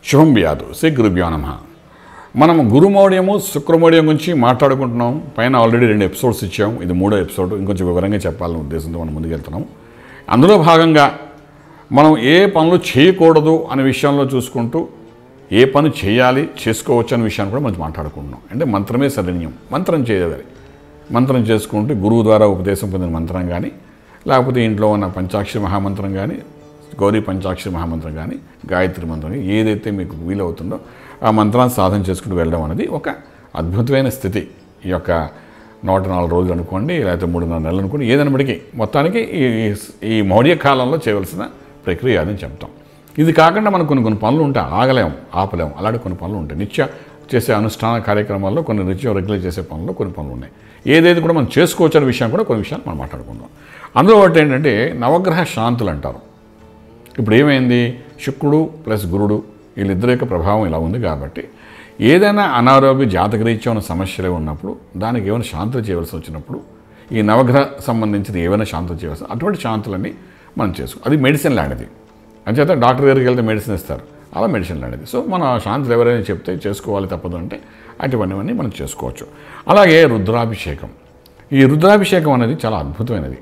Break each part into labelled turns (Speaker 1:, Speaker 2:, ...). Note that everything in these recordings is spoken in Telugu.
Speaker 1: శుభం వ్యాధు శ్రీ గురుభ్యో నమ మనం గురుమౌఢ్యము శుక్రమౌఢ్యం గురించి మాట్లాడుకుంటున్నాం పైన ఆల్రెడీ రెండు ఎపిసోడ్స్ ఇచ్చాం ఇది మూడో ఎపిసోడ్ ఇంకొంచెం వివరంగా చెప్పాలనే ఉద్దేశంతో మనం ముందుకెళ్తున్నాం అందులో భాగంగా మనం ఏ పనులు చేయకూడదు అనే విషయంలో చూసుకుంటూ ఏ పని చేయాలి చేసుకోవచ్చు అనే విషయాన్ని కూడా మనం మాట్లాడుకుంటున్నాం అంటే మంత్రమే సరణ్యం మంత్రం చేయాలి మంత్రం చేసుకుంటూ గురువు ద్వారా ఉపదేశం పొందిన మంత్రం కానీ లేకపోతే ఇంట్లో ఉన్న పంచాక్షరి మహామంత్రం కానీ గౌరీ పంచాక్షరి మహామంత్రం కానీ గాయత్రి మంత్రం కానీ ఏదైతే మీకు వీలవుతుందో ఆ మంత్రాన్ని సాధన చేసుకుంటూ వెళ్ళడం అనేది ఒక అద్భుతమైన స్థితి ఈ యొక్క నూట నాలుగు రోజులు అనుకోండి లేకపోతే మూడున్నర నెలలు అనుకోండి ఏదైనప్పటికీ మొత్తానికి ఈ ఈ మౌర్య కాలంలో చేయవలసిన ప్రక్రియ అదని చెప్తాం ఇది కాకుండా మనకు కొన్ని కొన్ని పనులు ఉంటాయి ఆగలేం ఆపలేం అలాంటి కొన్ని పనులు ఉంటాయి నిత్య చేసే అనుష్ఠాన కార్యక్రమాల్లో కొన్ని నిత్యం రెగ్యులర్ చేసే పనుల్లో కొన్ని పనులు ఉన్నాయి ఏదైతే కూడా మనం చేసుకోవచ్చు అనే విషయం కూడా కొన్ని విషయాలు మనం మాట్లాడుకుందాం అందులో ఒకటి ఏంటంటే నవగ్రహ శాంతులు అంటారు ఇప్పుడు ఏమైంది శుక్రుడు ప్లస్ గురుడు వీళ్ళిద్దరి యొక్క ప్రభావం ఇలా ఉంది కాబట్టి ఏదైనా అనారోగ్య జాతకరీత్యా ఉన్న సమస్యలు ఉన్నప్పుడు దానికి ఏమైనా శాంతులు చేయవలసి వచ్చినప్పుడు ఈ నవగ్రహ సంబంధించిన ఏమైనా శాంతులు చేయవలసి అటువంటి శాంతులన్నీ మనం చేసుకో అది మెడిసిన్ లాంటిది అంచేత డాక్టర్ దగ్గరికి వెళ్తే మెడిసిన్ ఇస్తారు అలా మెడిసిన్ లాంటిది సో మన శాంతులు ఎవరైనా చెప్తే చేసుకోవాలి తప్పదు అంటే అటువంటివన్నీ మనం చేసుకోవచ్చు అలాగే రుద్రాభిషేకం ఈ రుద్రాభిషేకం అనేది చాలా అద్భుతమైనది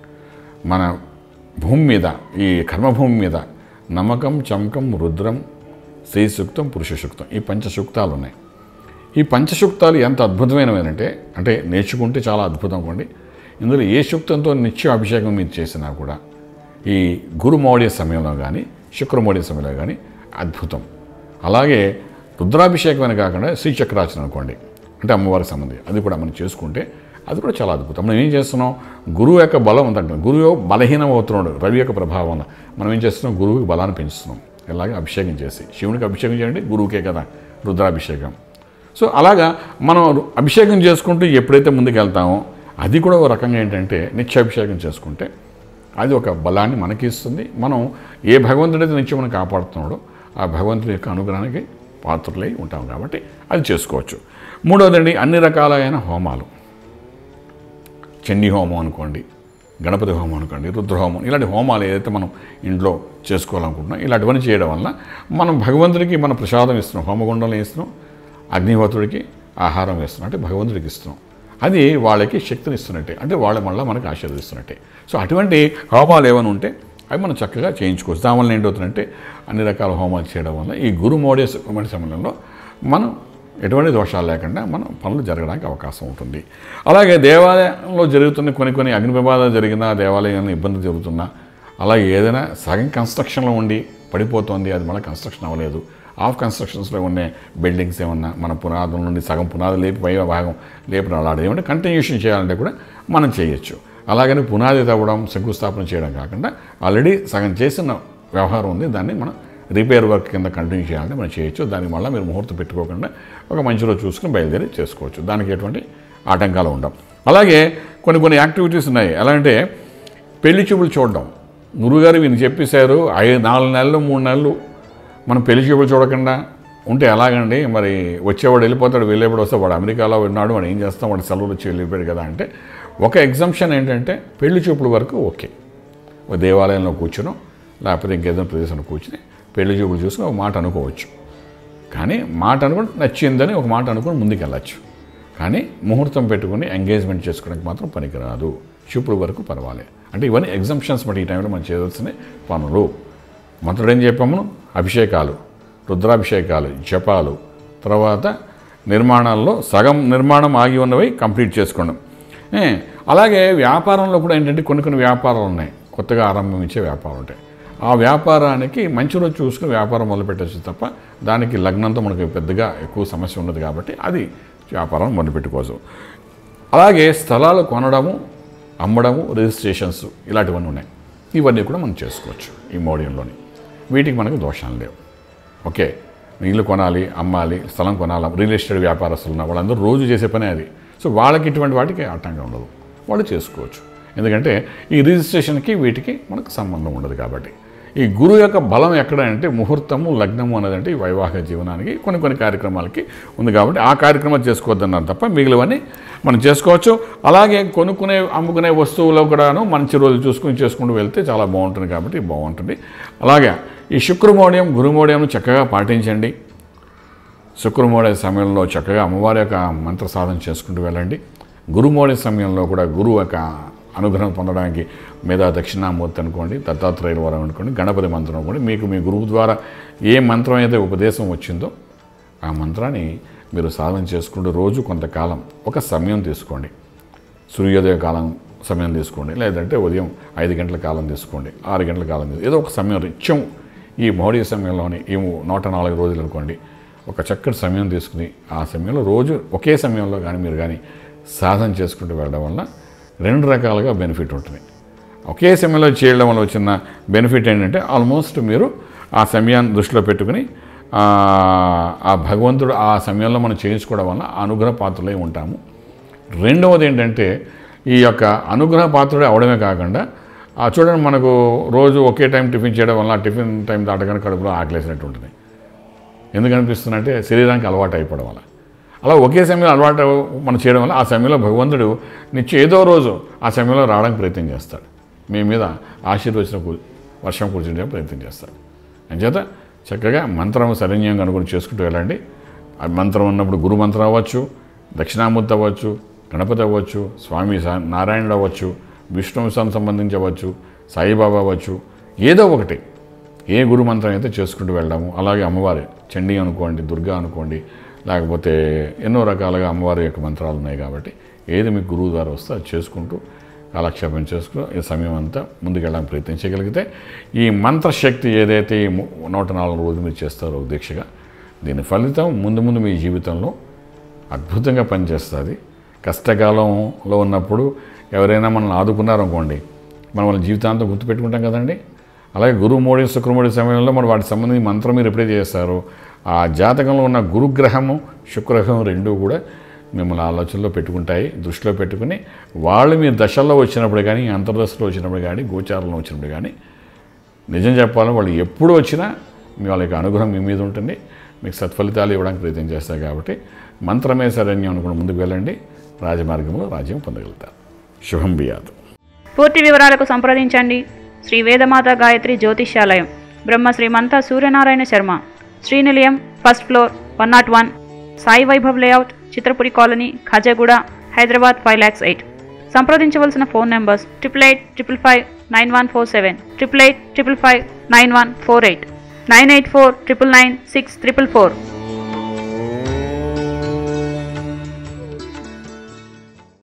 Speaker 1: మన భూమి మీద ఈ కర్మభూమి మీద నమ్మకం చమకం రుద్రం శ్రీ సూక్తం పురుష సూక్తం ఈ పంచ సూక్తాలు ఉన్నాయి ఈ పంచసూక్తాలు ఎంత అద్భుతమైనవేనంటే అంటే నేర్చుకుంటే చాలా అద్భుతం అనుకోండి ఇందులో ఏ సూక్తంతో నిత్య అభిషేకం మీరు చేసినా కూడా ఈ గురుమౌఢ్య సమయంలో కానీ శుక్రమౌఢ్య సమయంలో కానీ అద్భుతం అలాగే రుద్రాభిషేకం అని కాకుండా శ్రీచక్రాచరణ అనుకోండి అంటే అమ్మవారికి సంబంధించి అది కూడా మనం చేసుకుంటే అది కూడా చాలా అద్భుతం మనం ఏం చేస్తున్నాం గురువు యొక్క బలం తగ్గడం గురువు బలహీనం అవుతున్నాడు రవి యొక్క ప్రభావం వల్ల మనం ఏం చేస్తున్నాం గురువుకి బలాన్ని పెంచుతున్నాం ఇలాగే అభిషేకం చేసి శివునికి అభిషేకం చేయండి గురువుకే కదా రుద్రాభిషేకం సో అలాగా మనం అభిషేకం చేసుకుంటూ ఎప్పుడైతే ముందుకు వెళ్తామో అది కూడా ఒక రకంగా ఏంటంటే నిత్యాభిషేకం చేసుకుంటే అది ఒక బలాన్ని మనకి ఇస్తుంది మనం ఏ భగవంతుడైతే నిత్యం మనం కాపాడుతున్నాడో ఆ భగవంతుడి యొక్క అనుగ్రహానికి పాత్రలై ఉంటాం కాబట్టి అది చేసుకోవచ్చు మూడవదండి అన్ని రకాలైన హోమాలు చండీ హోమం అనుకోండి గణపతి హోమం అనుకోండి రుద్రహోమం ఇలాంటి హోమాలు ఏదైతే మనం ఇంట్లో చేసుకోవాలనుకుంటున్నాం ఇలాంటివన్నీ చేయడం వల్ల మనం భగవంతుడికి మన ప్రసాదం ఇస్తున్నాం హోమగుండంలో ఇస్తున్నాం అగ్నిహోత్రుడికి ఆహారం ఇస్తున్నాం అంటే భగవంతుడికి ఇస్తున్నాం అది వాళ్ళకి శక్తిని ఇస్తున్నట్టే అంటే వాళ్ళ మళ్ళీ మనకు ఆశీర్వదిస్తున్నట్టే సో అటువంటి హోమాలు ఏమైనా ఉంటే అవి మనం చక్కగా చేయించుకోవచ్చు దానివల్ల ఏంటవుతుందంటే అన్ని రకాల హోమాలు చేయడం వల్ల ఈ గురుమౌఢ్య సుఖమణి సమయంలో మనం ఎటువంటి దోషాలు లేకుండా మనం పనులు జరగడానికి అవకాశం ఉంటుంది అలాగే దేవాలయంలో జరుగుతున్న కొన్ని కొన్ని అగ్ని ప్రమాదాలు జరిగినా దేవాలయంలో ఇబ్బంది జరుగుతున్నా అలాగే ఏదైనా సగం కన్స్ట్రక్షన్లో ఉండి పడిపోతుంది అది మళ్ళీ కన్స్ట్రక్షన్ అవ్వలేదు ఆఫ్ కన్స్ట్రక్షన్స్లో ఉన్న బిల్డింగ్స్ ఏమన్నా మన పునాదుల నుండి సగం పునాది లేపి పై భాగం లేపి అలాంటి ఏమంటే కంటిన్యూషన్ చేయాలంటే కూడా మనం చేయొచ్చు అలాగని పునాది తవ్వడం శంకుస్థాపన చేయడం కాకుండా ఆల్రెడీ సగం చేసిన వ్యవహారం ఉంది దాన్ని మనం రిపేర్ వర్క్ కింద కంటిన్యూ చేయాలంటే మనం చేయొచ్చు దాని వల్ల మీరు ముహూర్తం పెట్టుకోకుండా ఒక మంచి రోజు చూసుకుని బయలుదేరి చేసుకోవచ్చు దానికి ఎటువంటి ఆటంకాలు ఉండవు అలాగే కొన్ని కొన్ని యాక్టివిటీస్ ఉన్నాయి ఎలా అంటే పెళ్లి చూపులు చూడడం గురువుగారు వీళ్ళు చెప్పేశారు ఐదు నాలుగు నెలలు మూడు నెలలు మనం పెళ్లి చూపులు చూడకుండా ఉంటే ఎలాగండి మరి వచ్చేవాడు వెళ్ళిపోతాడు వెళ్ళేవాడు వస్తే వాడు అమెరికాలో ఉన్నాడు వాడు ఏం చేస్తాం వాడు సెలవులు వచ్చి వెళ్ళిపోయాడు కదా అంటే ఒక ఎగ్జంప్షన్ ఏంటంటే పెళ్లి చూపుల వరకు ఓకే ఒక దేవాలయంలో కూర్చునో లేకపోతే ఇంకేదైనా ప్రదేశంలో కూర్చుని పెళ్లి చూపులు చూసుకుని ఒక మాట అనుకోవచ్చు కానీ మాట అనుకుని నచ్చిందని ఒక మాట అనుకుని ముందుకు వెళ్ళచ్చు కానీ ముహూర్తం పెట్టుకుని ఎంగేజ్మెంట్ చేసుకోవడానికి మాత్రం పనికిరాదు చూపుడు వరకు పర్వాలేదు అంటే ఇవన్నీ ఎగ్జంప్షన్స్ బట్టి ఈ టైంలో మనం చేయవలసిన పనులు మంత్రుడు ఏం చెప్పాము అభిషేకాలు రుద్రాభిషేకాలు జపాలు తర్వాత నిర్మాణాల్లో సగం నిర్మాణం ఆగి ఉన్నవి కంప్లీట్ చేసుకోవడం ఏ, అలాగే వ్యాపారంలో కూడా ఏంటంటే కొన్ని కొన్ని వ్యాపారాలు ఉన్నాయి కొత్తగా ఆరంభించే వ్యాపారాలు ఉంటాయి ఆ వ్యాపారానికి మంచి రోజు చూసుకుని వ్యాపారం మొదలుపెట్టచ్చు తప్ప దానికి లగ్నంతో మనకి పెద్దగా ఎక్కువ సమస్య ఉండదు కాబట్టి అది వ్యాపారం మొదలుపెట్టుకోవచ్చు అలాగే స్థలాలు కొనడము అమ్మడము రిజిస్ట్రేషన్స్ ఇలాంటివన్నీ ఉన్నాయి ఇవన్నీ కూడా మనం చేసుకోవచ్చు ఈ మోడియంలోని వీటికి మనకు దోషాలు లేవు ఓకే ఇల్లు కొనాలి అమ్మాలి స్థలం కొనాలి రియల్ ఎస్టేట్ వ్యాపారస్తులు ఉన్నారు వాళ్ళందరూ రోజు చేసే పనే అది సో వాళ్ళకి ఇటువంటి వాటికి ఆటంకం ఉండదు వాళ్ళు చేసుకోవచ్చు ఎందుకంటే ఈ రిజిస్ట్రేషన్కి వీటికి మనకు సంబంధం ఉండదు కాబట్టి ఈ గురువు యొక్క బలం ఎక్కడ అంటే ముహూర్తము లగ్నము అన్నదంటే ఈ వైవాహిక జీవనానికి కొన్ని కొన్ని కార్యక్రమాలకి ఉంది కాబట్టి ఆ కార్యక్రమాలు చేసుకోవద్దన్నారు తప్ప మిగిలివన్నీ మనం చేసుకోవచ్చు అలాగే కొనుక్కునే అమ్ముకునే వస్తువులో కూడాను మంచి రోజులు చూసుకుని చేసుకుంటూ వెళ్తే చాలా బాగుంటుంది కాబట్టి బాగుంటుంది అలాగే ఈ శుక్రమౌఢ్యం గురుమౌఢ్యం చక్కగా పాటించండి శుక్రమౌఢ్య సమయంలో చక్కగా అమ్మవారి యొక్క మంత్ర సాధన చేసుకుంటూ వెళ్ళండి గురుమౌఢ్య సమయంలో కూడా గురువు యొక్క అనుగ్రహం పొందడానికి మీద దక్షిణామూర్తి అనుకోండి దత్తాత్రేయుల వరం అనుకోండి గణపతి మంత్రం అనుకోండి మీకు మీ గురువు ద్వారా ఏ మంత్రం అయితే ఉపదేశం వచ్చిందో ఆ మంత్రాన్ని మీరు సాధన చేసుకుంటూ రోజు కొంతకాలం ఒక సమయం తీసుకోండి సూర్యోదయ కాలం సమయం తీసుకోండి లేదంటే ఉదయం ఐదు గంటల కాలం తీసుకోండి ఆరు గంటల కాలం తీసుకోండి ఏదో ఒక సమయం నిత్యం ఈ మౌఢ్య సమయంలోని ఈ నూట నాలుగు రోజులు అనుకోండి ఒక చక్కటి సమయం తీసుకుని ఆ సమయంలో రోజు ఒకే సమయంలో కానీ మీరు కానీ సాధన చేసుకుంటూ వెళ్ళడం వల్ల రెండు రకాలుగా బెనిఫిట్ ఉంటుంది ఒకే సమయంలో చేయడం వల్ల వచ్చిన బెనిఫిట్ ఏంటంటే ఆల్మోస్ట్ మీరు ఆ సమయాన్ని దృష్టిలో పెట్టుకుని ఆ, ఆ భగవంతుడు ఆ సమయంలో మనం చేయించుకోవడం వల్ల అనుగ్రహ పాత్రలై ఉంటాము రెండవది ఏంటంటే ఈ యొక్క అనుగ్రహ పాత్రుడే అవడమే కాకుండా ఆ చూడండి మనకు రోజు ఒకే టైం టిఫిన్ చేయడం వల్ల ఆ టిఫిన్ టైం దాటగానే కడుపులో ఆకలేసినట్టు ఉంటుంది ఎందుకు అనిపిస్తుందంటే శరీరానికి అలవాటు అయిపోవడం వల్ల అలా ఒకే సమయంలో అలవాటు మనం చేయడం వల్ల ఆ సమయంలో భగవంతుడు నిత్యం ఏదో రోజు ఆ సమయంలో రావడానికి ప్రయత్నం చేస్తాడు మీ మీద ఆశీర్వచన కు- వర్షం కురిపించడానికి ప్రయత్నం చేస్తాడు అంచేత చక్కగా మంత్రం సరైన్యంగా అనుకుని చేసుకుంటూ వెళ్ళండి ఆ మంత్రం ఉన్నప్పుడు గురు మంత్రం అవ్వచ్చు దక్షిణామూర్తి అవ్వచ్చు గణపతి అవ్వచ్చు స్వామి సా- నారాయణుడు అవ్వచ్చు విష్ణువు సంబంధించి అవ్వచ్చు సాయిబాబా అవ్వచ్చు ఏదో ఒకటి ఏ గురు మంత్రం అయితే చేసుకుంటూ వెళ్ళడము అలాగే అమ్మవారి చండీ అనుకోండి దుర్గా అనుకోండి లేకపోతే ఎన్నో రకాలుగా అమ్మవారి యొక్క మంత్రాలు ఉన్నాయి కాబట్టి ఏది మీకు గురువు ద్వారా వస్తే అది చేసుకుంటూ కాలక్షేపం చేసుకుని ఈ సమయం అంతా ముందుకెళ్ళడానికి ప్రయత్నించగలిగితే ఈ మంత్రశక్తి ఏదైతే ఈ ము- నూట నాలుగు రోజులు మీరు చేస్తారో దీక్షగా దీని ఫలితం ముందు ముందు మీ జీవితంలో అద్భుతంగా పనిచేస్తుంది కష్టకాలంలో ఉన్నప్పుడు ఎవరైనా మనల్ని ఆదుకున్నారనుకోండి మనం వాళ్ళ జీవితాంతం గుర్తుపెట్టుకుంటాం కదండి అలాగే గురువు మోడి శుక్రమోడి సమయంలో మనం వాటికి సంబంధించి మంత్రం మీరు ఎప్పుడైతే చేస్తారో ఆ జాతకంలో ఉన్న గురుగ్రహము శుక్రగ్రహం రెండూ కూడా మిమ్మల్ని ఆలోచనలో పెట్టుకుంటాయి దృష్టిలో పెట్టుకుని వాళ్ళు మీ దశల్లో వచ్చినప్పుడు కానీ అంతర్దశలో వచ్చినప్పుడు కానీ గోచారంలో వచ్చినప్పుడు కానీ నిజం చెప్పాలని వాళ్ళు ఎప్పుడు వచ్చినా మీ వాళ్ళ యొక్క అనుగ్రహం మీ మీద ఉంటుంది మీకు సత్ఫలితాలు ఇవ్వడానికి ప్రయత్నం చేస్తారు కాబట్టి మంత్రమే శరణ్యం అనుకుని ముందుకు వెళ్ళండి రాజమార్గంలో రాజ్యం పొందగలుగుతారు శుభం బియాదు
Speaker 2: పూర్తి వివరాలకు సంప్రదించండి Shri Vedamata Gayatri Jyotishyalayam Brahma Srimantha Suryanarayana Sharma Srinilayam first floor one not one Sai Vaibhav layout Chitrapuri colony Khajaguda Hyderabad five lakhs eight సంప్రదించవలసిన phone numbers triple eight triple five nine one four seven triple eight triple five nine one four eight nine eight four triple nine six triple four